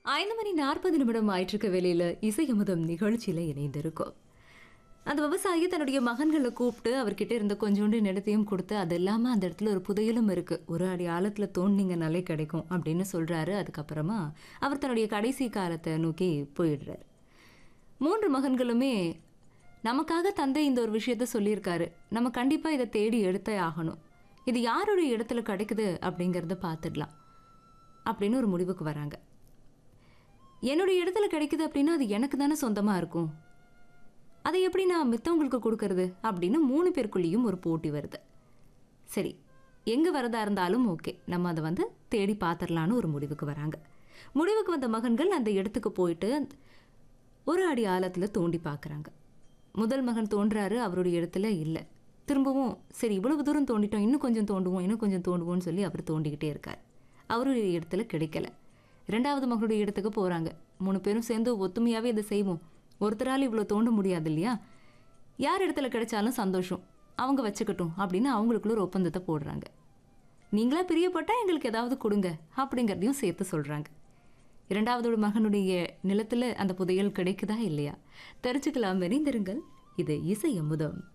ஐந்து மணி நாற்பது நிமிடம் ஆயிட்டிருக்க வேலையில இசை அமுதம் நிகழ்ச்சியில இணைந்திருக்கும் அந்த விவசாயி தன்னுடைய மகன்களை கூப்பிட்டு அவர்கிட்ட இருந்த கொஞ்சோண்டு நிலத்தையும் கொடுத்து அது இல்லாமல் அந்த இடத்துல ஒரு புதையலும் இருக்கு ஒரு அடி ஆழத்தில் தோண்டிங்கனாலே கிடைக்கும் அப்படின்னு சொல்றாரு அதுக்கப்புறமா அவர் தன்னுடைய கடைசி காலத்தை நோக்கி போயிடுறாரு மூன்று மகன்களுமே நமக்காக தந்தை இந்த ஒரு விஷயத்த சொல்லியிருக்காரு நம்ம கண்டிப்பாக இதை தேடி எடுத்தே ஆகணும் இது யாருடைய இடத்துல கிடைக்குது அப்படிங்கிறத பார்த்துடலாம் அப்படின்னு ஒரு முடிவுக்கு வராங்க என்னுடைய இடத்துல கிடைக்குது அப்படின்னா அது எனக்கு தானே சொந்தமாக இருக்கும் அதை எப்படி நான் மித்தவங்களுக்கு கொடுக்கறது அப்படின்னு மூணு பேருக்குள்ளேயும் ஒரு போட்டி வருது சரி எங்கே வரதா இருந்தாலும் ஓகே நம்ம அதை வந்து தேடி பார்த்துடலான்னு ஒரு முடிவுக்கு வராங்க முடிவுக்கு வந்த மகன்கள் அந்த இடத்துக்கு போயிட்டு ஒரு அடி ஆழத்தில் தோண்டி பார்க்குறாங்க முதல் மகன் தோன்றாரு அவருடைய இடத்துல இல்லை திரும்பவும் சரி இவ்வளவு தூரம் தோண்டிட்டோம் இன்னும் கொஞ்சம் தோண்டுவோம் இன்னும் கொஞ்சம் தோண்டுவோம்னு சொல்லி அவர் தோண்டிக்கிட்டே இருக்கார் அவருடைய இடத்துல கிடைக்கல ரெண்டாவது மகளுடைய இடத்துக்கு போகிறாங்க மூணு பேரும் சேர்ந்து ஒத்துமையாகவே இதை செய்வோம் ஒருத்தரால் இவ்வளோ தோண்ட முடியாது இல்லையா யார் இடத்துல கிடைச்சாலும் சந்தோஷம் அவங்க வச்சுக்கட்டும் அப்படின்னு அவங்களுக்குள்ள ஒரு ஒப்பந்தத்தை போடுறாங்க நீங்களா பிரியப்பட்டா எங்களுக்கு ஏதாவது கொடுங்க அப்படிங்கிறதையும் சேர்த்து சொல்கிறாங்க இரண்டாவது மகனுடைய நிலத்தில் அந்த புதையல் கிடைக்குதா இல்லையா தெரிஞ்சுக்கலாம் வெறிந்திருங்கள் இது இசை அமுதம்